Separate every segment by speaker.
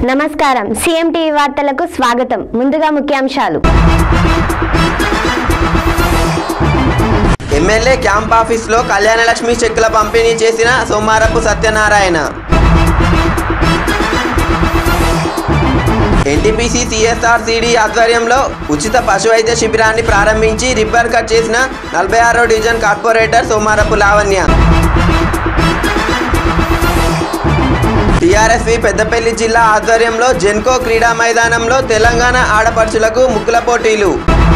Speaker 1: నమస్కారం CM TV వార్తలకు స్వాగతం ముందుగా ముఖ్యాంశాలు
Speaker 2: ఎమ్మెల్యే క్యాంప్ ఆఫీస్లో కళ్యాణలక్ష్మి చెక్కుల పంపిణీ చేసిన Somarapu Satyanarayana NTPC CSR CD ఆధ్వర్యంలో ఉచిత పశు వైద్య శిబిరాన్ని ప్రారంభించి రిబ్బర్ కట్ చేసిన నలభై ఆరో division corporator Somarapu Lavanya TRSV Peddapalli జిల్లా ఆధ్వర్యంలో జెన్కో క్రీడా మైదానంలో తెలంగాణ ఆడపడుచులకు ముక్కుల పోటీలు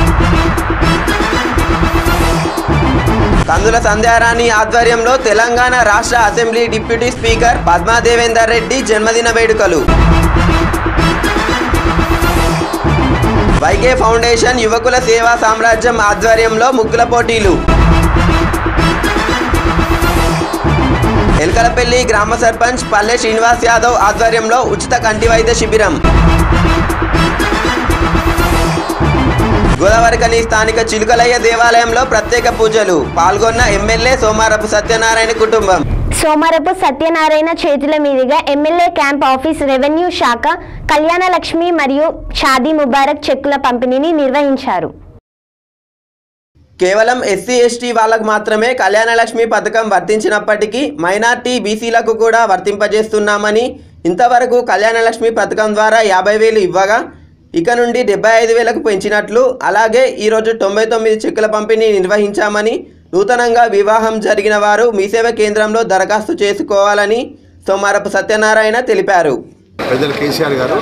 Speaker 2: కందుల సంధ్యారాణి ఆధ్వర్యంలో తెలంగాణ రాష్ట్ర assembly deputy speaker Padma Devender Reddy జన్మదిన వేడుకలు వైగే ఫౌండేషన్ యువకుల సేవా సామ్రాజ్యం ఆధ్వర్యంలో ముగ్గుల పోటీలు ఎల్కలపల్లి గ్రామ సర్పంచ్ పల్లె శ్రీనివాస్ యాదవ్ ఆధ్వర్యంలో ఉచిత కంటి వైద్య శిబిరం గోదావరికని స్థానిక చిలుకలయ్య దేవాలయంలో ప్రత్యేక పూజలు పాల్గొన్న ఎమ్మెల్యే సోమారపు సత్యనారాయణ కుటుంబం
Speaker 1: సోమరపు సత్యనారాయణ చేతుల మీదుగా ఎమ్మెల్యే క్యాంప్ ఆఫీస్ రెవెన్యూ శాఖ కళ్యాణ లక్ష్మి మరియు షాదీ ముబారక్ చెక్కుల పంపిణీని నిర్వహించారు
Speaker 2: కేవలం ఎస్సీ ఎస్టీ వాళ్ళకు మాత్రమే కళ్యాణలక్ష్మి పథకం వర్తించినప్పటికీ మైనార్టీ బీసీలకు కూడా వర్తింపజేస్తున్నామని ఇంతవరకు కళ్యాణలక్ష్మి పథకం ద్వారా యాభై వేలు ఇవ్వగా ఇక నుండి డెబ్బై ఐదు వేలకు పెంచినట్లు అలాగే ఈరోజు తొంభై తొమ్మిది చెక్కుల పంపిణీ నిర్వహించామని నూతనంగా వివాహం జరిగిన వారు మీ సేవ కేంద్రంలో దరఖాస్తు చేసుకోవాలని సోమారపు సత్యనారాయణ తెలిపారు
Speaker 3: పెద్దలు కేసీఆర్ గారు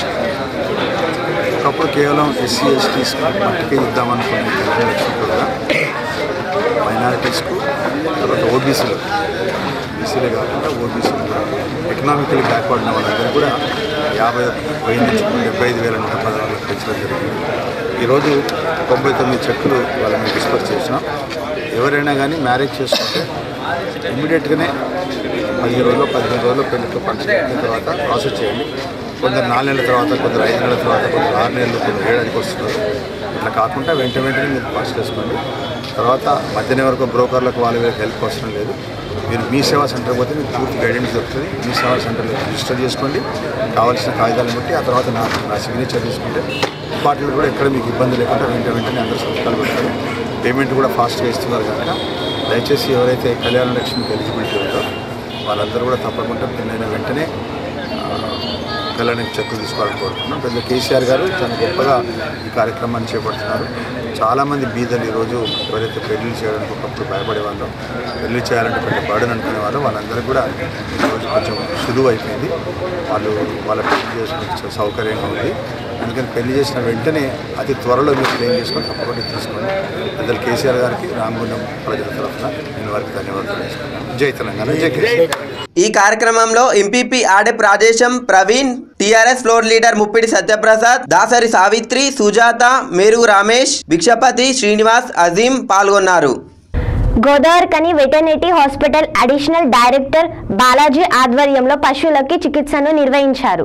Speaker 3: ఒకప్పుడు కేవలం ఎస్సీ ఎస్టీస్ మట్టుకే ఇద్దామనుకునే లక్ష్యం కూడా మైనారిటీస్కు తర్వాత ఓబీసీలు బీసీలే కాకుండా ఓబీసీలు ఎకనామికలీ బ్యాక్వర్డ్ ఉన్న వాళ్ళందరూ కూడా యాభై వెయ్యి నుంచి డెబ్బై ఐదు వేల నూట పదహారులకు పెంచడం జరిగింది ఈరోజు తొంభై తొమ్మిది చెక్కులు వాళ్ళని డిస్పర్స్ చేసినాం ఎవరైనా కానీ మ్యారేజ్ చేసుకుంటే ఇమ్మీడియట్గానే పదిహేను రోజులు పదిహేను రోజులు పెళ్లితో ఫంక్షన్ అయిన తర్వాత ప్రాసెస్ చేయండి కొందరు నాలుగు నెలల తర్వాత కొందరు ఐదు నెలల తర్వాత కొందరు ఆరు నెలలు కొందరు ఏడాదికి వస్తున్నారు ఇట్లా కాకుండా వెంట వెంటనే మీరు పాస్ చేసుకోండి తర్వాత మధ్యన వరకు బ్రోకర్లకు వాళ్ళ వీళ్ళకి హెల్ప్ అవసరం లేదు మీరు మీ సేవా సెంటర్ పోతే మీకు పూర్తి గైడెన్స్ దొరుకుతుంది మీ సేవా సెంటర్లో రిజిస్టర్ చేసుకోండి కావాల్సిన కాగితాలను బట్టి ఆ తర్వాత నా నా సిగ్నేచర్ తీసుకుంటే డిపార్ట్మెంట్ కూడా ఎక్కడ మీకు ఇబ్బంది లేకుండా వెంట వెంటనే అందరూ సంతకాలు పెడతారు పేమెంట్ కూడా ఫాస్ట్గా ఇస్తున్నారు కనుక దయచేసి ఎవరైతే కళ్యాణ లక్ష్మికి ఎలిజిబిలిటీ ఉందో వాళ్ళందరూ కూడా తప్పకుండా పెళ్ళైన వెంటనే ఆ, కళ్యాణకి చెక్కులు తీసుకోవాలని కోరుతున్నాం పెద్ద కేసీఆర్ గారు చాలా గొప్పగా ఈ కార్యక్రమాన్ని చేపడుతున్నారు చాలామంది బీదలు ఈరోజు ఎవరైతే పెళ్లి చేయడానికి ఒకప్పుడు భయపడే వాళ్ళు పెళ్లి చేయాలంటే పెద్ద బర్డన్ అనుకునే వాళ్ళు వాళ్ళందరూ కూడా ఈరోజు కొంచెం సులువు అయిపోయింది వాళ్ళు వాళ్ళ పెళ్లి చేసుకునే సౌకర్యంగా ఉంది అందుకని పెళ్లి చేసిన వెంటనే అతి త్వరలో మీరు క్లెయిమ్ చేసుకొని తప్పకుండా తీసుకోండి పెద్దలు కేసీఆర్ గారికి రామగుండం ప్రజల తరఫున నేను వారికి ధన్యవాదాలు చేసుకున్నాను జై తెలంగాణ జై కేసీఆర్
Speaker 2: ఈ కార్యక్రమంలో MPP Adep Rajesham Praveen TRS floor leader Muppidi Satyaprasad Dasari Savitri Sujatha Meru Ramesh Bhikshapathi Srinivas Azeem పాల్గొన్నారు
Speaker 1: Godavarikhani veterinary hospital additional director Balaji ఆధ్వర్యంలో పశువులకి చికిత్సను నిర్వహించారు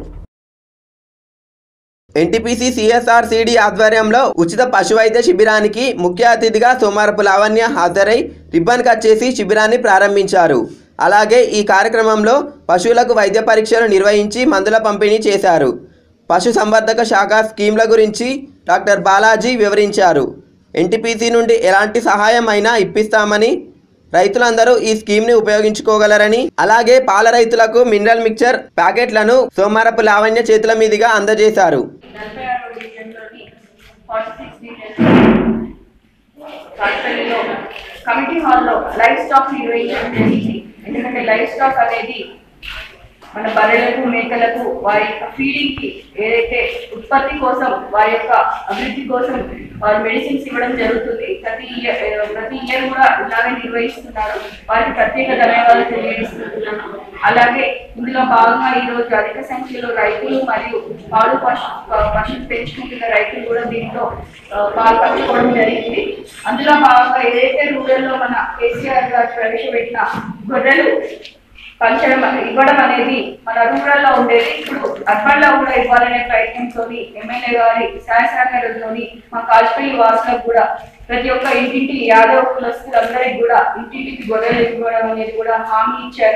Speaker 2: ఎన్టీపీసీ సిఎస్ఆర్ సిడి ఆధ్వర్యంలో ఉచిత పశు వైద్య శిబిరానికి ముఖ్య అతిథిగా సోమారపు లావణ్య హాజరై రిబ్బన్ కట్ చేసి శిబిరాన్ని ప్రారంభించారు అలాగే ఈ కార్యక్రమంలో పశువులకు వైద్య పరీక్షలు నిర్వహించి మందుల పంపిణీ చేశారు పశు సంవర్ధక శాఖ స్కీమ్ల గురించి డాక్టర్ బాలాజీ వివరించారు ఎన్టీపీసీ నుండి ఎలాంటి సహాయం అయినా ఇప్పిస్తామని రైతులందరూ ఈ స్కీమ్ని ఉపయోగించుకోగలరని అలాగే పాల రైతులకు మినరల్ మిక్చర్ ప్యాకెట్లను సోమారపు లావణ్య చేతుల మీదుగా అందజేశారు
Speaker 4: నలభై ఆరో డివిజన్లోని ఫార్టీ సిక్స్ డివిజన్ కాట్పల్లిలో కమిటీ హాల్లో లైఫ్ స్టాక్ నిర్వహించడం జరిగింది ఎందుకంటే లైఫ్ స్టాక్ అనేది మన బర్రెలకు మేకలకు వారి యొక్క ఫీడింగ్ కి ఏదైతే ఉత్పత్తి కోసం వారి యొక్క అభివృద్ధి కోసం వారు మెడిసిన్స్ ఇవ్వడం జరుగుతుంది ప్రతి ఇయర్ ప్రతి ఇయర్ కూడా ఇలాగే నిర్వహిస్తున్నారు వారికి ప్రత్యేక ధన్యవాదాలు తెలియజేస్తున్నాను అలాగే ఇందులో భాగంగా ఈ రోజు అధిక సంఖ్యలో రైతులు మరియు పాడు పశు పశువులు పెంచుకుంటున్న రైతులు కూడా దీంట్లో ఆ, పాల్పంచుకోవడం జరిగింది అందులో భాగంగా ఏదైతే రూరల్లో మన కేసీఆర్ గారు ప్రవేశపెట్టిన గొర్రెలు పంచడం అనే- ఇవ్వడం అనేది మన రూరల్ లో ఉండేది ఇప్పుడు అర్బన్ లో కూడా ఇవ్వాలనే ప్రయత్నంతో ఎమ్మెల్యే గారి సహాయ సహకారంలోని మా కాజ్పల్లి వాసులకు కూడా ప్రతి ఒక్క ఇంటింటి యాదవ్ కులస్తులందరికీ కూడా ఇంటింటికి గొర్రెలు ఇవ్వడం అనేది కూడా హామీ ఇచ్చారు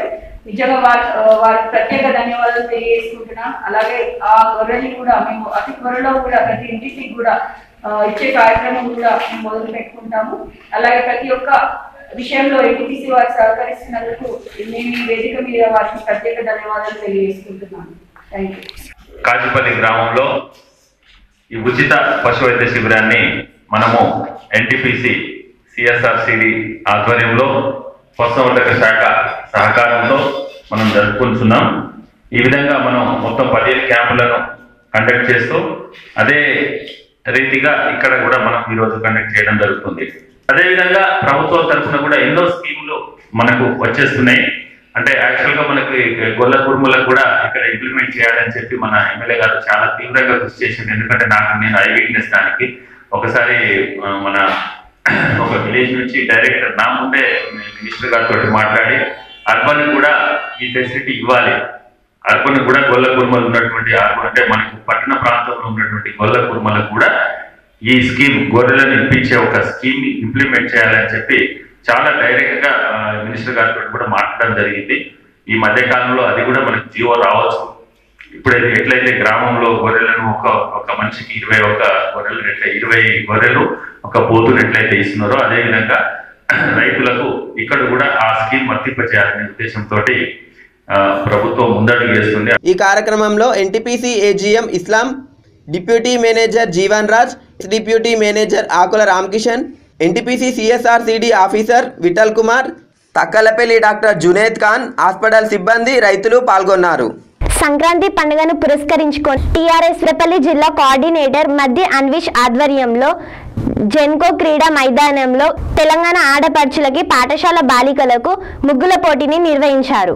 Speaker 4: నిజంగా వారి వారికి ప్రత్యేక ధన్యవాదాలు తెలియజేసుకుంటున్నాం అలాగే ఆ గొర్రెల్ని కూడా మేము అతి త్వరలో కూడా ప్రతి ఇంటికి కూడా ఆ, ఇచ్చే కార్యక్రమం కూడా మేము మొదలు పెట్టుకుంటాము అలాగే ప్రతి ఒక్క విషయంలో ఎన్టీసీ వారు సహకరిస్తున్నందుకు నేను ఈ వేదిక మీద వారికి ప్రత్యేక ధన్యవాదాలు తెలియజేసుకుంటున్నాను థ్యాంక్ యూ
Speaker 5: కాజిపల్లి గ్రామంలో ఈ ఉచిత పశు వైద్య శిబిరాన్ని మనము ఎన్టీపీసీ సిఎస్ఆర్సిడి ఆధ్వర్యంలో పశుసంవర్ధక శాఖ సహకారంతో మనం జరుపుకుంటున్నాం ఈ విధంగా మనం మొత్తం పదిహేను క్యాంపులను కండక్ట్ చేస్తూ అదే రీతిగా ఇక్కడ కూడా మనం ఈ రోజు కండక్ట్ చేయడం జరుగుతుంది అదేవిధంగా ప్రభుత్వం తరఫున కూడా ఎన్నో స్కీములు మనకు వచ్చేస్తున్నాయి అంటే యాక్చువల్ గా మనకి గొల్ల కుర్మలకు కూడా ఇక్కడ ఇంప్లిమెంట్ చేయాలని చెప్పి మన ఎమ్మెల్యే గారు చాలా తీవ్రంగా కృషి చేసింది ఎందుకంటే నాకు నేను ఐ విట్నెస్ దానికి ఒకసారి ఆ, మన ఒక విలేజ్ నుంచి డైరెక్టర్ నా ముందే మినిస్టర్ గారితో మాట్లాడి అర్బన్ కూడా ఈ ఫెసిలిటీ ఇవ్వాలి అర్బన్ కూడా గొల్ల కుర్మలు ఉన్నటువంటి అర్బన్ అంటే మనకు పట్టణ ప్రాంతంలో ఉన్నటువంటి గొల్ల కుర్మలకు కూడా ఈ స్కీమ్ గొర్రెలను ఇప్పించే ఒక స్కీమ్ ని ఇంప్లిమెంట్ చేయాలని చెప్పి చాలా డైరెక్ట్ గా ఆ, మినిస్టర్ గారితో కూడా మాట్లాడడం జరిగింది ఈ మధ్య కాలంలో అది కూడా మనకి జీవో రావచ్చు ఇప్పుడైతే ఎట్లయితే గ్రామంలో గొర్రెలను ఒక ఒక మనిషికి ఇరవై ఒక గొర్రెలు ఎట్లా ఇరవై గొర్రెలు ఒక పోతులు ఎట్లయితే ఇస్తున్నారో అదే విధంగా రైతులకు ఇక్కడ కూడా ఆ స్కీమ్ వర్తింపజేయాలనే ఉద్దేశంతో ప్రభుత్వం ముందడుగు వేస్తుంది
Speaker 2: ఈ కార్యక్రమంలో NTPC AGM Islam deputy manager Jeevan Raj deputy manager Akula Ramakishan NTPC CSR CD officer Vittal Kumar Takkallapalli doctor Juned Khan hospital సిబ్బంది రైతులు పాల్గొన్నారు
Speaker 1: సంక్రాంతి పండుగను పురస్కరించుకొని టీఆర్ఎస్ రెపల్లి జిల్లా కోఆర్డినేటర్ మధ్య అన్విష్ ఆధ్వర్యంలో జెన్కో క్రీడా మైదానంలో తెలంగాణ ఆడపడుచులకి పాఠశాల బాలికలకు ముగ్గుల పోటీని నిర్వహించారు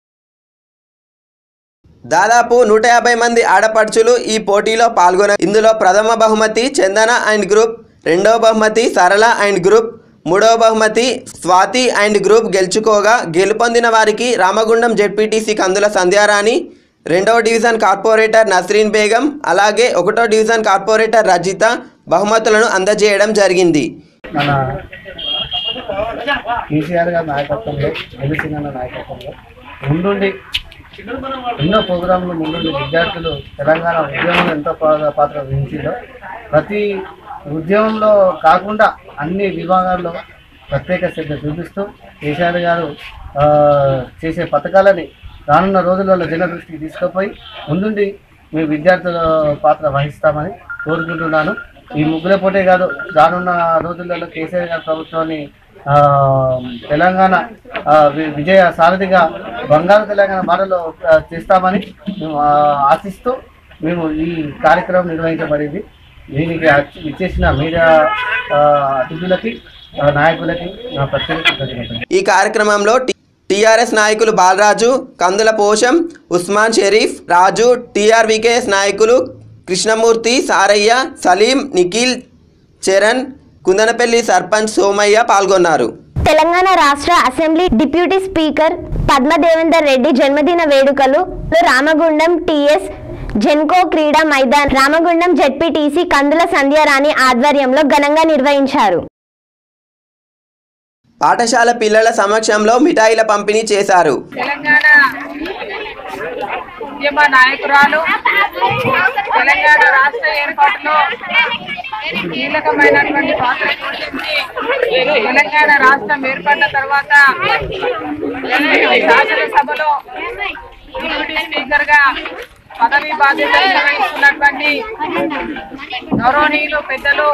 Speaker 2: దాదాపు నూట యాభై మంది ఆడపడుచులు ఈ పోటీలో పాల్గొన ఇందులో ప్రథమ బహుమతి చందన అండ్ గ్రూప్ రెండవ బహుమతి సరళ అండ్ గ్రూప్ మూడవ బహుమతి స్వాతి అండ్ గ్రూప్ గెలుచుకోగా గెలుపొందిన వారికి రామగుండం జెడ్పీటీసీ కందుల సంధ్యారాణి రెండవ డివిజన్ కార్పొరేటర్ నస్రీన్ బేగం అలాగే ఒకటో డివిజన్ కార్పొరేటర్ రజిత బహుమతులను అందజేయడం జరిగింది
Speaker 6: మన కేసీఆర్ గారి నాయకత్వంలో ఎల్లుసింగన్న నాయకత్వంలో ముందుండి ఎన్నో ప్రోగ్రాంలు ముందుండి విద్యార్థులు తెలంగాణ ఉద్యమంలో ఎంతో పా- పాత్ర వహించిందో ప్రతి ఉద్యమంలో కాకుండా అన్ని విభాగాల్లో ప్రత్యేక శ్రద్ధ చూపిస్తూ కేసీఆర్ గారు ఆ, చేసే పథకాలని రానున్న రోజులలో జన దృష్టికి తీసుకుపోయి ముందుండి మీ విద్యార్థుల పాత్ర వహిస్తామని కోరుకుంటున్నాను ఈ ముగ్గుల పోటే కాదు రానున్న రోజులలో కేసీఆర్ గారి ప్రభుత్వాన్ని ఆ, తెలంగాణ ఆ, వి- విజయ సారథిగా బంగారు తెలంగాణ బాటలో ఆ, చేస్తామని మేము ఆ, ఆశిస్తూ మేము ఈ కార్యక్రమం నిర్వహించబడింది దీనికి అచ్చి- ఇచ్చేసిన మీడియా ఆ, అతిథులకి ఆ, నాయకులకి నా ప్రత్యేక కృతజ్ఞతలు
Speaker 2: ఈ కార్యక్రమంలో టి- టీఆర్ఎస్ నాయకులు బాలరాజు కందుల పోషం ఉస్మాన్ షరీఫ్ రాజు టీఆర్వికేఎస్ నాయకులు కృష్ణమూర్తి సారయ్య సలీం నిఖిల్ చరణ్ కుందనపల్లి సర్పంచ్ సోమయ్య పాల్గొన్నారు
Speaker 1: తెలంగాణ రాష్ట్ర assembly deputy speaker Padmadevender Reddy జన్మదిన వేడుకలు రామగుండం టీఎస్ జెన్కో క్రీడా మైదాన్ రామగుండం జెడ్పీటీసీ కందుల సంధ్యారాణి ఆధ్వర్యంలో ఘనంగా నిర్వహించారు
Speaker 2: పాఠశాల పిల్లల సమక్షంలో మిఠాయిల పంపిణీ చేశారు
Speaker 7: తెలంగాణ ఉద్యమ నాయకురాలు తెలంగాణ రాష్ట్ర ఏర్పాటులో కీలకమైనటువంటి పాత్ర పోషించి తెలంగాణ రాష్ట్రం ఏర్పడిన తర్వాత శాసనసభలో డిప్యూటీ స్పీకర్ గా పదవి బాధ్యతలు నిర్వహిస్తున్నటువంటి గౌరవనీయులు పెద్దలు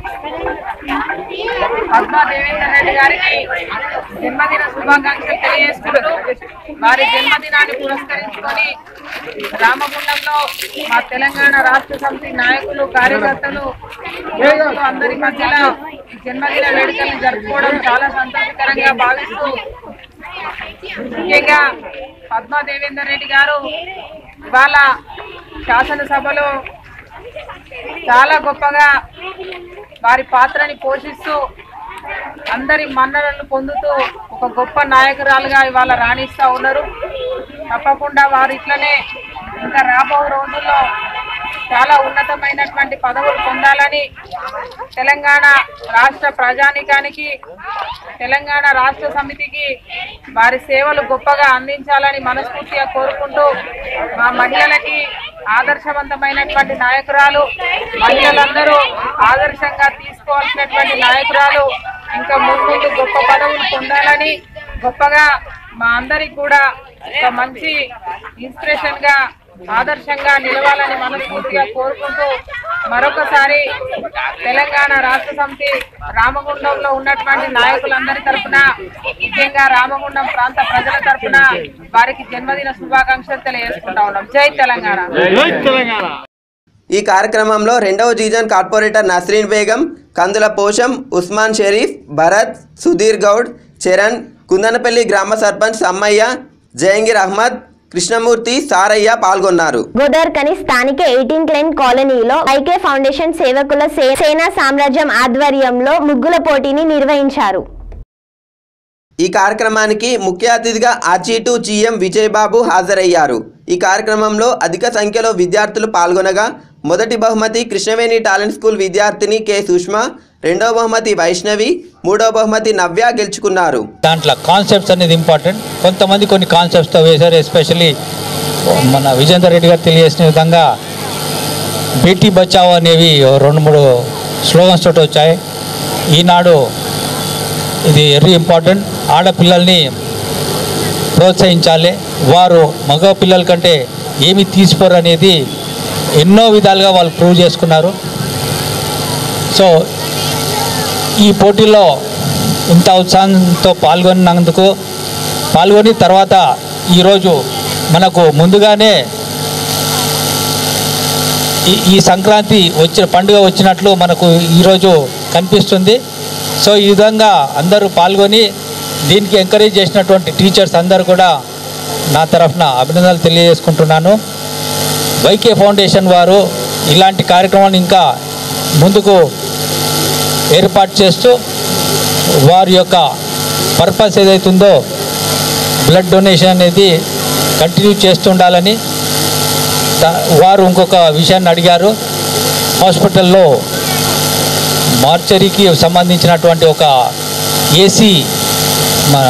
Speaker 7: పద్మా దేవేందర్ రెడ్డి గారికి జన్మదిన శుభాకాంక్షలు తెలియజేసుకుంటూ వారి జన్మదినాన్ని పురస్కరించుకొని రామగుండంలో మా తెలంగాణ రాష్ట్ర సమితి నాయకులు కార్యకర్తలు యువకులు అందరి మధ్యలో ఈ జన్మదిన వేడుకల్ని జరుపుకోవడం చాలా సంతోషకరంగా భావిస్తూ ముఖ్యంగా పద్మా దేవేందర్ రెడ్డి గారు ఇవాళ శాసనసభలో చాలా గొప్పగా వారి పాత్రని పోషిస్తూ అందరి మన్ననలు పొందుతూ ఒక గొప్ప నాయకురాలుగా ఇవాళ రాణిస్తూ ఉన్నారు తప్పకుండా వారు ఇట్లనే ఇంకా రాబో రోజుల్లో చాలా ఉన్నతమైనటువంటి పదవులు పొందాలని తెలంగాణ రాష్ట్ర ప్రజానికానికి తెలంగాణ రాష్ట్ర సమితికి వారి సేవలు గొప్పగా అందించాలని మనస్ఫూర్తిగా కోరుకుంటూ మా మహిళలకి ఆదర్శవంతమైనటువంటి నాయకురాలు మహిళలందరూ ఆదర్శంగా తీసుకోవాల్సినటువంటి నాయకురాలు ఇంకా ముందు గొప్ప పదవులు పొందాలని గొప్పగా మా అందరికి కూడా ఒక మంచి ఇన్స్పిరేషన్ గా ఆదర్శంగా నిలవాలని మనస్ఫూర్తిగా కోరుకుంటూ మరొకసారి తెలంగాణ రాష్ట్ర సమితి రామగుండంలో ఉన్నటువంటి నాయకులందరి తరపున ముఖ్యంగా రామగుండం ప్రాంత ప్రజల తరపున వారికి జన్మదిన శుభాకాంక్షలు తెలియజేసుకుంటా ఉన్నాం జై తెలంగాణ
Speaker 2: ఈ కార్యక్రమంలో రెండవ డివిజన్ కార్పొరేటర్ నస్రీన్ బేగం కందుల పోషం ఉస్మాన్ షరీఫ్ భరత్ సుధీర్ గౌడ్ చరణ్ కుందనపల్లి గ్రామ సర్పంచ్ సమ్మయ్య జయంగిర్ అహ్మద్ కృష్ణమూర్తి సారయ్య పాల్గొన్నారు
Speaker 1: గోదావరికని స్థానిక ఎయిటీన్ క్లైన్ కాలనీలో ఐకే ఫౌండేషన్ సేవకుల సే- సేనా సామ్రాజ్యం ఆధ్వర్యంలో ముగ్గుల పోటీని నిర్వహించారు
Speaker 2: ఈ కార్యక్రమానికి ముఖ్య అతిథిగా ఆర్జీ2 జిఎం విజయబాబు హాజరయ్యారు ఈ కార్యక్రమంలో అధిక సంఖ్యలో విద్యార్థులు పాల్గొనగా మొదటి బహుమతి కృష్ణవేణి టాలెంట్ స్కూల్ విద్యార్థిని కె సుష్మా రెండవ బహుమతి వైష్ణవి మూడవ బహుమతి నవ్య గెలుచుకున్నారు
Speaker 8: దాంట్లో కాన్సెప్ట్స్ అనేది ఇంపార్టెంట్ కొంతమంది కొన్ని కాన్సెప్ట్స్తో వేశారు ఎస్పెషల్లీ మన విజేందర్ రెడ్డి గారు తెలియజేసిన విధంగా బేటీ బచావో అనేవి ఓ రెండు మూడు స్లోగన్స్ తోటి వచ్చాయి ఈనాడు ఇది వెరీ ఇంపార్టెంట్ ఆడపిల్లల్ని ప్రోత్సహించాలి వారు మగ పిల్లల కంటే ఏమి తీసుకోరు అనేది ఎన్నో విధాలుగా వాళ్ళు ప్రూవ్ చేసుకున్నారు సో ఈ పోటీలో ఇంత ఉత్సాహంతో పాల్గొన్నందుకు పాల్గొని తర్వాత ఈరోజు మనకు ముందుగానే ఈ ఈ సంక్రాంతి వచ్చిన పండుగ వచ్చినట్లు మనకు ఈరోజు కనిపిస్తుంది సో ఈ విధంగా అందరూ పాల్గొని దీనికి ఎంకరేజ్ చేసినటువంటి టీచర్స్ అందరూ కూడా నా తరఫున అభినందనలు తెలియజేసుకుంటున్నాను వైకే ఫౌండేషన్ వారు ఇలాంటి కార్యక్రమాన్ని ఇంకా ముందుకు ఏర్పాటు చేస్తూ వారి యొక్క పర్పస్ ఏదైతుందో బ్లడ్ డొనేషన్ అనేది కంటిన్యూ చేస్తుండాలని త- వారు ఇంకొక విషయాన్ని అడిగారు హాస్పిటల్లో మార్చరీకి సంబంధించినటువంటి ఒక ఏసీ మన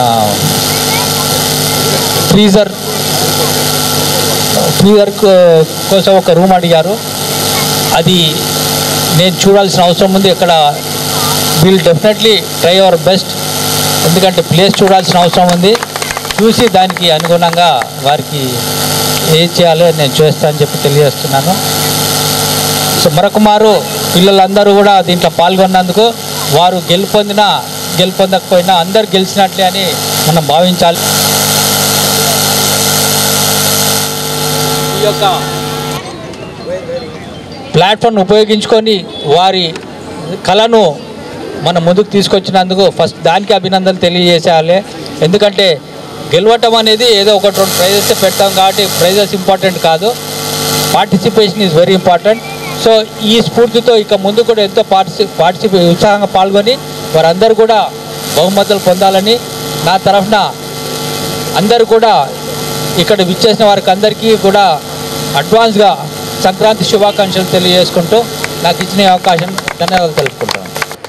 Speaker 8: ఫ్రీజర్ ఫ్రీజర్ కో- కోసం ఒక రూమ్ అడిగారు అది నేను చూడాల్సిన అవసరం ఉంది ఇక్కడ will definitely try our best ఎందుకంటే ప్లేస్ చూడాల్సిన అవసరం ఉంది చూసి దానికి అనుగుణంగా వారికి ఏం చేయాలో నేను చేస్తానని చెప్పి తెలియజేస్తున్నాను సో మరొక మారు పిల్లలందరూ కూడా దీంట్లో పాల్గొన్నందుకు వారు గెలుపొందినా గెలుపొందకపోయినా అందరు గెలిచినట్లే అని మనం భావించాలి ఈ యొక్క ప్లాట్ఫామ్ ఉపయోగించుకొని వారి కళను మన ముందుకు తీసుకొచ్చినందుకు ఫస్ట్ దానికి అభినందనలు తెలియజేసేయాలి ఎందుకంటే గెలవటం అనేది ఏదో ఒకటి రెండు ప్రైజెస్ పెడతాం కాబట్టి ప్రైజెస్ ఇంపార్టెంట్ కాదు participation is very important so ఈ స్ఫూర్తితో ఇక ముందు కూడా ఎంతో పార్టిసి పార్టిసిపే ఉత్సాహంగా పాల్గొని వారందరూ కూడా బహుమతులు పొందాలని నా తరఫున అందరూ కూడా ఇక్కడ విచ్చేసిన వారికి అందరికీ కూడా అడ్వాన్స్గా సంక్రాంతి శుభాకాంక్షలు తెలియజేసుకుంటూ నాకు ఇచ్చిన ఈ అవకాశం ధన్యవాదాలు తెలుపుకుంటాను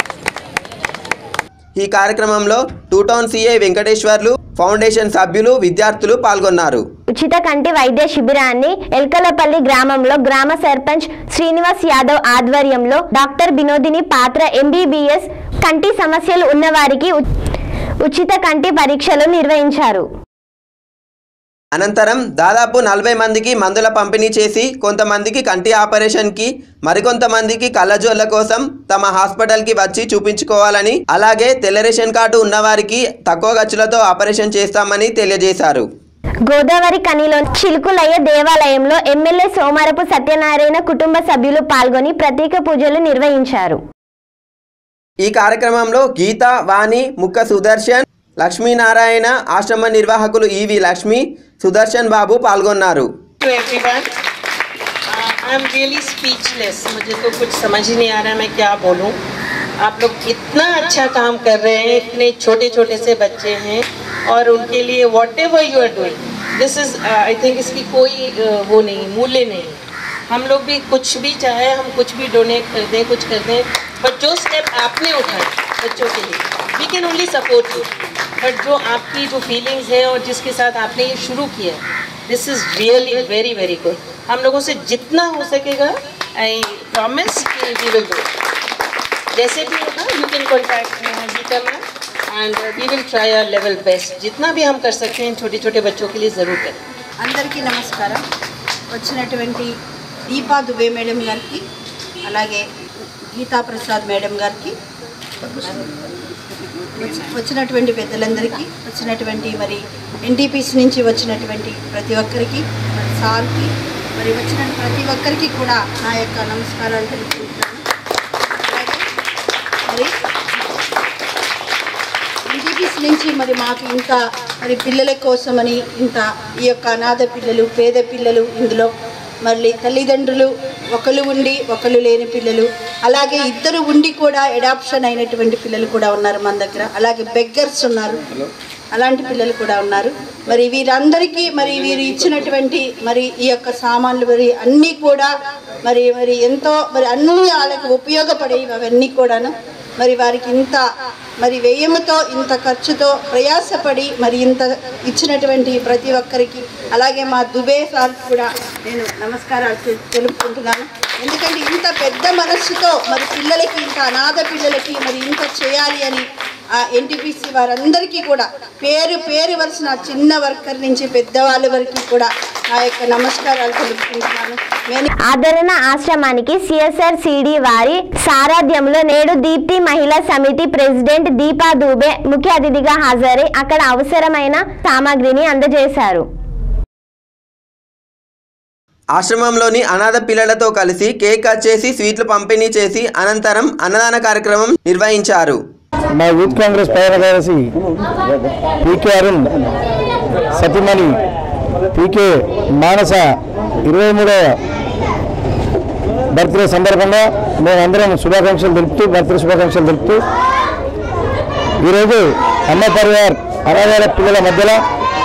Speaker 2: ఈ కార్యక్రమంలో two town CI Venkateswarlu foundation సభ్యులు విద్యార్థులు పాల్గొన్నారు
Speaker 1: ఉచిత కంటి వైద్య శిబిరాన్ని ఎల్కలపల్లి గ్రామంలో గ్రామ సర్పంచ్ శ్రీనివాస్ యాదవ్ ఆధ్వర్యంలో డాక్టర్ బినోదిని పాత్ర ఎంబీబీఎస్ కంటి సమస్యలు ఉన్నవారికి ఉ- ఉచిత కంటి పరీక్షలు నిర్వహించారు
Speaker 2: అనంతరం దాదాపు నలభై మందికి మందుల పంపిణీ చేసి కొంతమందికి కంటి ఆపరేషన్కి మరికొంతమందికి కళ్ళజోళ్ళ కోసం తమ హాస్పిటల్కి వచ్చి చూపించుకోవాలని అలాగే తెల్ల రేషన్ కార్డు ఉన్నవారికి తక్కువ ఖర్చులతో ఆపరేషన్ చేస్తామని తెలియజేశారు
Speaker 1: గోదావరి కనిలో చిలుకులయ్య దేవాలయంలో ఎమ్మెల్యే సోమారపు సత్యనారాయణ కుటుంబ సభ్యులు పాల్గొని ప్రత్యేక పూజలు నిర్వహించారు
Speaker 2: ఈ కార్యక్రమంలో గీత వాణి ముక్క సుదర్శన్ లక్ష్మీనారాయణ ఆశ్రమ నిర్వాహకులు ఈవి లక్ష్మి సుదర్శన్ బాబు పాల్గొన్నారు
Speaker 9: to everyone. Uh, I'm really speechless. मुझे तो कुछ समझ ही नहीं आ रहा है मैं क्या बोलूं आप लोग इतना अच्छा काम कर रहे हैं इतने छोटे छोटे से बच्चे हैं और उनके लिए whatever you are doing this is I think इसकी कोई uh, वो नहीं मूल्य नहीं हम लोग भी कुछ भी चाहे हम कुछ भी डोनेट कर दें कुछ कर दें बट जो स्टेप आपने उठाए बच्चों के लिए we can only support you but जो आपकी जो फीलिंग्स है और जिसके साथ आपने ये शुरू किया है this is really very very good हम लोगों से जितना हो सकेगा आई प्रॉमिस कि वी विल डू जैसे भी होगा you can contact Geeta ma'am and we will try our level best जितना भी हम कर सकते हैं छोटे छोटे बच्चों के लिए ज़रूर करें
Speaker 10: అందరికీ నమస్కారం వచ్చినటువంటి దీపా దుబే మేడం గారికి అలాగే గీతా ప్రసాద్ మేడం గారికి వచ్చి- వచ్చినటువంటి పెద్దలందరికీ వచ్చినటువంటి మరి ఎన్టీపీసీ నుంచి వచ్చినటువంటి ప్రతి ఒక్కరికి మరి సార్కి మరి వచ్చిన ప్రతి ఒక్కరికి కూడా నా యొక్క నమస్కారాలు తెలుపుకుంటున్నాను అలాగే మరి ఎన్టీపీసీ నుంచి మరి మాకు ఇంత మరి పిల్లల కోసమని ఇంత ఈ యొక్క అనాథ పిల్లలు పేద పిల్లలు ఇందులో మళ్ళీ తల్లిదండ్రులు ఒకరు ఉండి ఒకరు లేని పిల్లలు అలాగే ఇద్దరు ఉండి కూడా ఎడాప్షన్ అయినటువంటి పిల్లలు కూడా ఉన్నారు మన దగ్గర అలాగే బెగ్గర్స్ ఉన్నారు అలాంటి పిల్లలు కూడా ఉన్నారు మరి వీరందరికీ మరి వీరు ఇచ్చినటువంటి మరి ఈ యొక్క సామాన్లు మరి అన్నీ కూడా మరి మరి ఎంతో మరి అన్నీ వాళ్ళకి ఉపయోగపడేవి అవన్నీ కూడాను మరి వారికి ఇంత మరి వ్యయముతో ఇంత ఖర్చుతో ప్రయాసపడి మరి ఇంత ఇచ్చినటువంటి ప్రతి ఒక్కరికి అలాగే మా దుబే సార్ కూడా నేను నమస్కారాలు తె- తెలుపుకుంటున్నాను ఎందుకంటే ఇంత పెద్ద మనస్సుతో మరి పిల్లలకి ఇంత అనాథ పిల్లలకి మరి ఇంత చేయాలి అని ఆ ఎన్టీపీసీ వారందరికీ కూడా పేరు పేరు వలసిన చిన్న వర్కర్ నుంచి పెద్దవాళ్ళ వరకు కూడా నా యొక్క నమస్కారాలు తెలుపుకుంటున్నాను నేను
Speaker 1: ఆదరణ ఆశ్రమానికి సిఎస్ఆర్ సిడి వారి సారథ్యంలో నేడు దీప్తి మహిళా సమితి ప్రెసిడెంట్ దీపా దూబే ముఖ్య అతిథిగా హాజరై అక్కడ అవసరమైన సామాగ్రిని అందజేశారు
Speaker 2: ఆశ్రమంలోని అనాథ పిల్లలతో కలిసి కేక్ కట్ చేసి స్వీట్లు పంపిణీ చేసి అనంతరం అన్నదాన కార్యక్రమం నిర్వహించారు
Speaker 11: మా యూత్ కాంగ్రెస్ ప్రధాన కార్యదర్శి పీకే అరుణ్ సతీమణి పీకే మానస ఇరవై మూడవ బర్త్డే సందర్భంగా మేమందరం శుభాకాంక్షలు తెలుపుతూ బర్త్డే శుభాకాంక్షలు తెలుపుతూ ఈరోజు అన్న పరివార్ అనాథాల పిల్లల మధ్యలో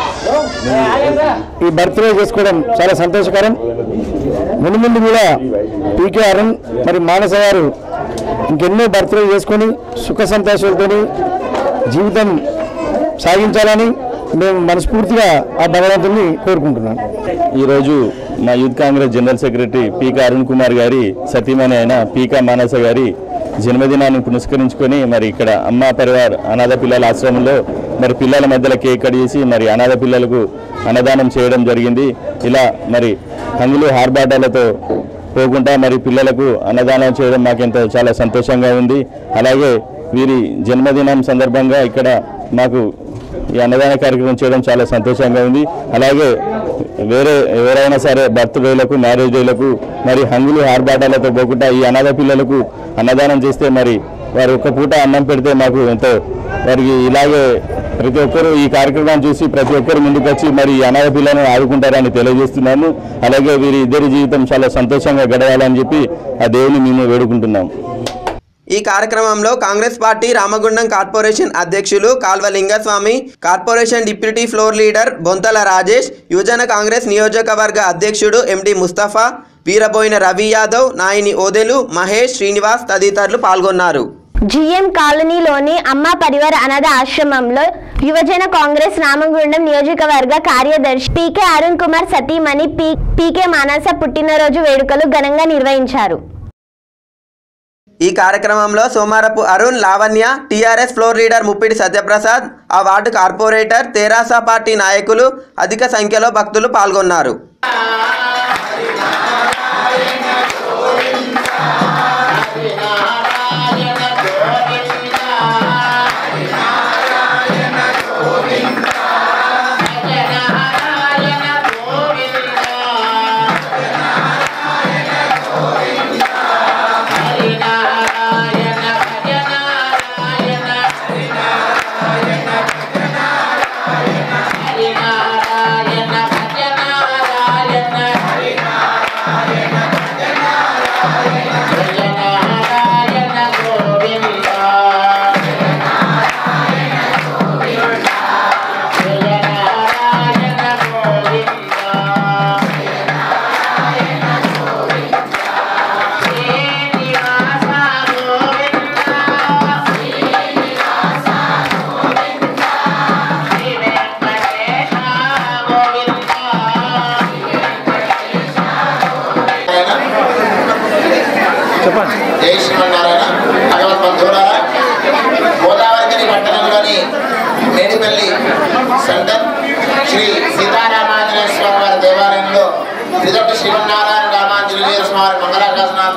Speaker 11: ఈ బర్త్డే చేసుకోవడం చాలా సంతోషకరం ముందు ముందు కూడా పీకే అరుణ్ మరి మానస గారు ఇంకెన్నో బర్త్డే చేసుకొని సుఖ సంతోషాలతో జీవితం సాగించాలని మేము మనస్ఫూర్తిగా ఆ భగవంతుని కోరుకుంటున్నాం
Speaker 12: ఈరోజు మా youth Congress general secretary Peeka Arun Kumar గారి సతీమణి అయిన పీకా మానస గారి జన్మదినాన్ని పురస్కరించుకొని మరి ఇక్కడ అమ్మ పరివార్ అనాథ పిల్లల ఆశ్రమంలో మరి పిల్లల మధ్యలో కేక్ కట్ చేసి మరి అనాథ పిల్లలకు అన్నదానం చేయడం జరిగింది ఇలా మరి హంగులు హార్బాటాలతో పోకుండా మరి పిల్లలకు అన్నదానం చేయడం మాకెంతో చాలా సంతోషంగా ఉంది అలాగే వీరి జన్మదినం సందర్భంగా ఇక్కడ మాకు ఈ అన్నదాన కార్యక్రమం చేయడం చాలా సంతోషంగా ఉంది అలాగే వేరే ఎవరైనా సరే బర్త్డేలకు మ్యారేజ్ డేలకు మరి హంగులు ఆర్భాటాలతో పోకుండా ఈ అనాథ పిల్లలకు అన్నదానం చేస్తే మరి వారి ఒక్క పూట అన్నం పెడితే మాకు ఎంతో వారికి ఇలాగే ప్రతి ఒక్కరూ ఈ కార్యక్రమాన్ని చూసి ప్రతి ఒక్కరు ముందుకు వచ్చి మరి ఈ అనాథ పిల్లలను ఆదుకుంటారని తెలియజేస్తున్నాను అలాగే వీరి ఇద్దరి జీవితం చాలా సంతోషంగా గడవాలని చెప్పి ఆ దేవుని మేము వేడుకుంటున్నాం
Speaker 2: ఈ కార్యక్రమంలో కాంగ్రెస్ పార్టీ రామగుండం కార్పొరేషన్ అధ్యక్షులు Kalva Lingaswamy corporation deputy floor leader Bontala Rajesh యువజన కాంగ్రెస్ నియోజకవర్గ అధ్యక్షుడు ఎండి ముస్తఫా వీరబోయిన రవి యాదవ్ నాయని ఓదెలు మహేష్ శ్రీనివాస్ తదితరులు పాల్గొన్నారు
Speaker 1: జిఎం కాలనీలోని అమ్మ పరివార అనాథ ఆశ్రమంలో యువజన కాంగ్రెస్ రామగుండం నియోజకవర్గ కార్యదర్శి పీకే అరుణ్ కుమార్ సతీమణి పీ పీకే మానస పుట్టినరోజు వేడుకలు ఘనంగా నిర్వహించారు
Speaker 2: ఈ కార్యక్రమంలో Somarapu Arun Lavanya TRS floor leader Muppidi Satyaprasad ఆ వార్డు కార్పొరేటర్ తెరాస పార్టీ నాయకులు అధిక సంఖ్యలో భక్తులు పాల్గొన్నారు
Speaker 13: హరినారాయణ భజనారాయణ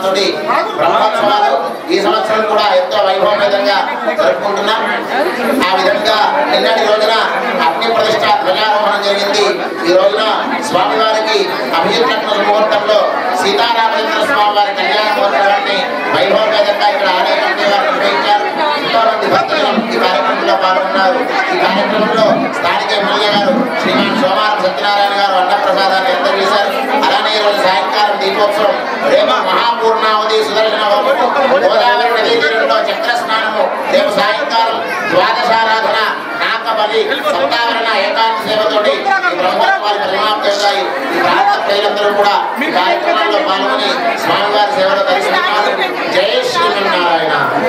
Speaker 13: ఆశీర్వాదంతో బ్రహ్మోత్సవాలు ఈ సంవత్సరం కూడా ఎంతో వైభవపేతంగా జరుపుకుంటున్నాం ఆ విధంగా నిన్నటి రోజున అగ్ని ప్రతిష్ట ధ్వజారోహణం జరిగింది ఈ రోజున స్వామివారికి అభిజిత్ లగ్న ముహూర్తంలో సీతారామచంద్ర స్వామి వారి కళ్యాణ మహోత్సవాన్ని వైభవపేతంగా ఇక్కడ ఆలయ కమిటీ వారు నిర్వహించారు ఎంతో మంది భక్తులు ఈ కార్యక్రమంలో పాల్గొన్నారు ఈ కార్యక్రమంలో స్థానిక ఎమ్మెల్యే గారు శ్రీమాన్ సోమారం సత్యనారాయణ గారు అన్నప్రసాదాన్ని అందజేశారు అలానే ఈ రోజు సాయంకాలం దీపోత్సవం రేపు మహాపూర్ణావతి సుదర్శన హోమము గోదావరి నదీ తీరంలో చక్ర స్నానము రేపు సాయంకాలం ద్వాదశారాధన నాకబలి సప్తావరణ ఏకాంత సేవతోటి ఈ బ్రహ్మోత్సవాలు పరిమాప్తి అవుతాయి ఈ ప్రాంత ప్రజలందరూ కూడా ఈ కార్యక్రమంలో పాల్గొని స్వామివారి సేవలో దర్శిస్తున్నారు జై శ్రీమన్నారాయణ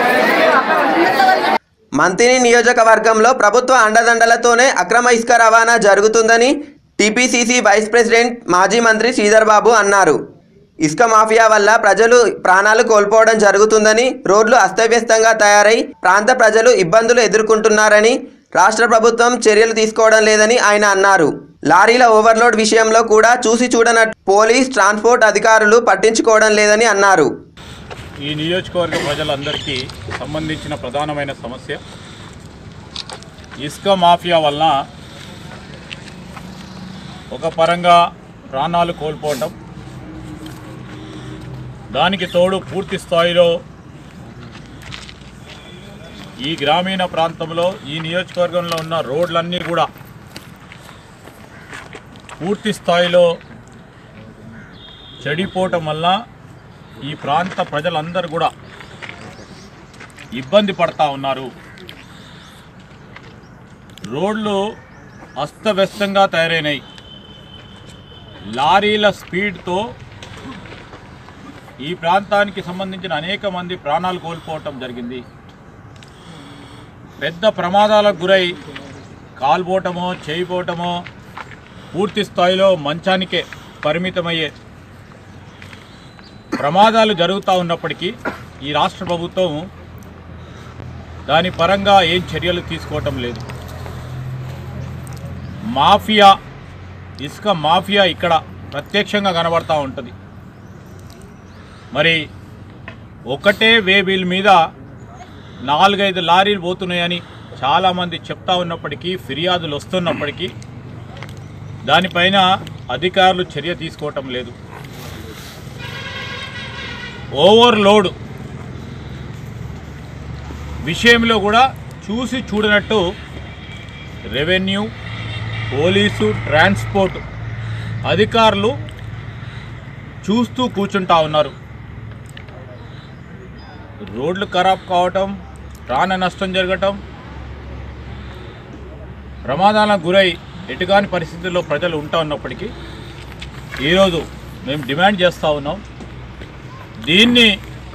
Speaker 2: మంతిని నియోజకవర్గంలో ప్రభుత్వ అండదండలతోనే అక్రమ ఇసుక రవాణా జరుగుతుందని టీపీసీసీ వైస్ ప్రెసిడెంట్ మాజీ మంత్రి శ్రీధర్ బాబు అన్నారు ఇసుక మాఫియా వల్ల ప్రజలు ప్రాణాలు కోల్పోవడం జరుగుతుందని రోడ్లు అస్తవ్యస్తంగా తయారై ప్రాంత ప్రజలు ఇబ్బందులు ఎదుర్కొంటున్నారని రాష్ట్ర ప్రభుత్వం చర్యలు తీసుకోవడం లేదని ఆయన అన్నారు లారీల ఓవర్లోడ్ విషయంలో కూడా చూసి చూడనట్టు పోలీస్ ట్రాన్స్పోర్ట్ అధికారులు పట్టించుకోవడం లేదని అన్నారు
Speaker 14: ఈ నియోజకవర్గ ప్రజలందరికీ సంబంధించిన ప్రధానమైన సమస్య ఇసుక మాఫియా వలన ఒక పరంగా ప్రాణాలు కోల్పోవటం దానికి తోడు పూర్తి స్థాయిలో ఈ గ్రామీణ ప్రాంతంలో ఈ నియోజకవర్గంలో ఉన్న రోడ్లన్నీ కూడా పూర్తి స్థాయిలో చెడిపోవటం వల్ల ఈ ప్రాంత ప్రజలందరూ కూడా ఇబ్బంది పడతా ఉన్నారు రోడ్లు అస్తవ్యస్తంగా తయారైనాయి లారీల స్పీడ్తో ఈ ప్రాంతానికి సంబంధించిన అనేక మంది ప్రాణాలు కోల్పోవటం జరిగింది పెద్ద ప్రమాదాలకు గురై కాల్పోవటమో చేయిపోవటమో పూర్తి స్థాయిలో మంచానికే పరిమితమయ్యే ప్రమాదాలు జరుగుతూ ఉన్నప్పటికీ ఈ రాష్ట్ర ప్రభుత్వం దాని పరంగా ఏం చర్యలు తీసుకోవటం లేదు మాఫియా ఇసుక మాఫియా ఇక్కడ ప్రత్యక్షంగా కనబడతా ఉంటుంది మరి ఒకటే వేబిల్ మీద నాలుగైదు లారీలు పోతున్నాయని చాలామంది చెప్తా ఉన్నప్పటికీ ఫిర్యాదులు వస్తున్నప్పటికీ దానిపైన అధికారులు చర్య తీసుకోవటం లేదు ఓవర్లోడ్ విషయంలో కూడా చూసి చూడనట్టు రెవెన్యూ పోలీసు ట్రాన్స్పోర్ట్ అధికారులు చూస్తూ కూర్చుంటా ఉన్నారు రోడ్లు ఖరాబ్ కావటం ప్రాణ నష్టం జరగటం ప్రమాదాలకు గురై ఎటుగాని పరిస్థితుల్లో ప్రజలు ఉంటా ఉన్నప్పటికీ ఈరోజు మేము డిమాండ్ చేస్తూ ఉన్నాం దీన్ని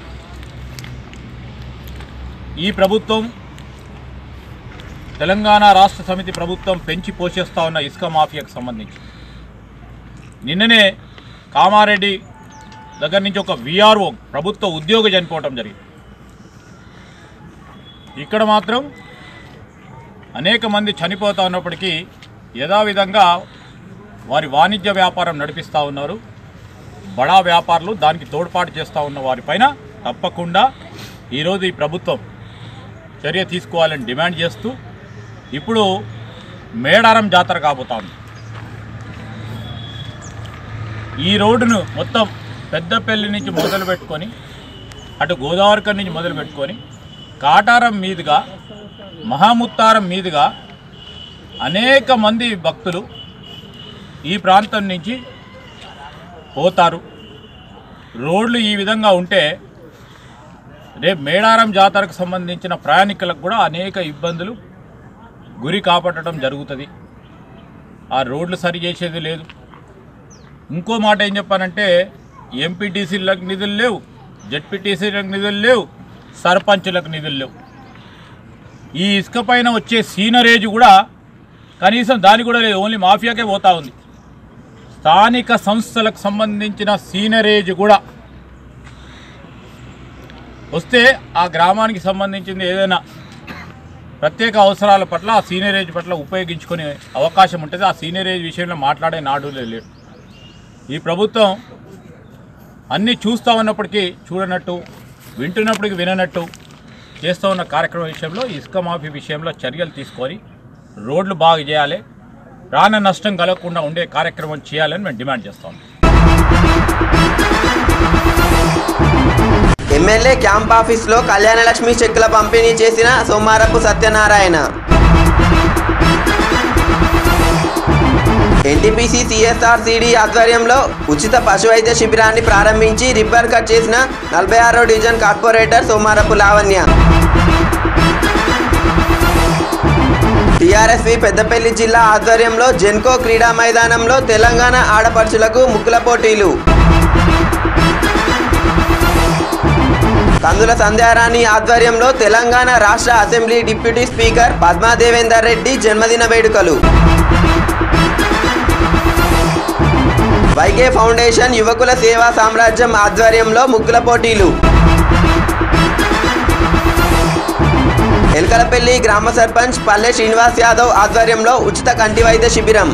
Speaker 14: ఈ ప్రభుత్వం తెలంగాణ రాష్ట్ర సమితి ప్రభుత్వం పెంచి పోషిస్తూ ఉన్న ఇసుక మాఫియాకు సంబంధించి నిన్ననే కామారెడ్డి దగ్గర నుంచి ఒక విఆర్ఓ ప్రభుత్వ ఉద్యోగి చనిపోవటం జరిగింది ఇక్కడ మాత్రం అనేక మంది చనిపోతూ ఉన్నప్పటికీ యథావిధంగా వారి వాణిజ్య వ్యాపారం నడిపిస్తూ ఉన్నారు బడా వ్యాపారులు దానికి తోడ్పాటు చేస్తూ ఉన్న వారిపైన తప్పకుండా ఈరోజు ఈ ప్రభుత్వం చర్య తీసుకోవాలని డిమాండ్ చేస్తూ ఇప్పుడు మేడారం జాతర కాబోతా ఉంది ఈ రోడ్డును మొత్తం పెద్దపల్లి నుంచి మొదలు పెట్టుకొని అటు గోదావరికర్ నుంచి మొదలు పెట్టుకొని కాటారం మీదుగా మహాముత్తారం మీదుగా అనేక మంది భక్తులు ఈ ప్రాంతం నుంచి పోతారు రోడ్లు ఈ విధంగా ఉంటే రేపు మేడారం జాతరకు సంబంధించిన ప్రయాణికులకు కూడా అనేక ఇబ్బందులు గురి కాపాడటం జరుగుతుంది ఆ రోడ్లు సరి చేసేది లేదు ఇంకో మాట ఏం చెప్పానంటే ఎంపీటీసీలకు నిధులు లేవు జడ్పీటీసీలకు నిధులు లేవు సర్పంచులకు నిధులు లేవు ఈ ఇసుక పైన వచ్చే సీనరేజ్ కూడా కనీసం దాని కూడా లేదు ఓన్లీ మాఫియాకే పోతా ఉంది స్థానిక సంస్థలకు సంబంధించిన సీనరేజ్ కూడా వస్తే ఆ గ్రామానికి సంబంధించింది ఏదైనా ప్రత్యేక అవసరాల పట్ల ఆ సీనియరేజ్ పట్ల ఉపయోగించుకునే అవకాశం ఉంటుంది ఆ సీనియరేజ్ విషయంలో మాట్లాడే నాడు లేడు ఈ ప్రభుత్వం అన్నీ చూస్తూ ఉన్నప్పటికీ చూడనట్టు వింటున్నప్పటికీ విననట్టు చేస్తూ ఉన్న కార్యక్రమం విషయంలో ఇసుక మాఫీ విషయంలో చర్యలు తీసుకొని రోడ్లు బాగు చేయాలి ప్రాణ నష్టం కలగకుండా ఉండే కార్యక్రమం చేయాలని మేము డిమాండ్ చేస్తాం
Speaker 2: ఎమ్మెల్యే క్యాంప్ ఆఫీస్లో కళ్యాణలక్ష్మి చెక్కుల పంపిణీ చేసిన Somarapu Satyanarayana NTPC CSR CD ఆధ్వర్యంలో ఉచిత పశు వైద్య శిబిరాన్ని ప్రారంభించి రిబ్బన్ కట్ చేసిన నలభై ఆరో division corporator Somarapu Lavanya TRSV Peddapalli జిల్లా ఆధ్వర్యంలో జెన్కో క్రీడా మైదానంలో తెలంగాణ ఆడపడుచులకు ముక్కుల పోటీలు కందుల సంధ్యారాణి ఆధ్వర్యంలో తెలంగాణ రాష్ట్ర assembly deputy speaker Padmadevender Reddy జన్మదిన వేడుకలు వైకే ఫౌండేషన్ యువకుల సేవా సామ్రాజ్యం ఆధ్వర్యంలో ముగ్గుల పోటీలు ఎల్కలపల్లి గ్రామ సర్పంచ్ పల్లె శ్రీనివాస్ యాదవ్ ఆధ్వర్యంలో ఉచిత కంటి వైద్య శిబిరం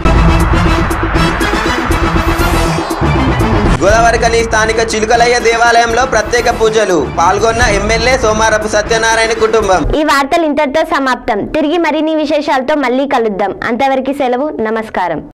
Speaker 2: గోదావరికని స్థానిక చిలుకలయ్య దేవాలయంలో ప్రత్యేక పూజలు పాల్గొన్న ఎమ్మెల్యే సోమారపు సత్యనారాయణ కుటుంబం
Speaker 1: ఈ వార్తలు ఇంతటితో సమాప్తం తిరిగి మరిన్ని విశేషాలతో మళ్ళీ కలుద్దాం అంతవరకు సెలవు నమస్కారం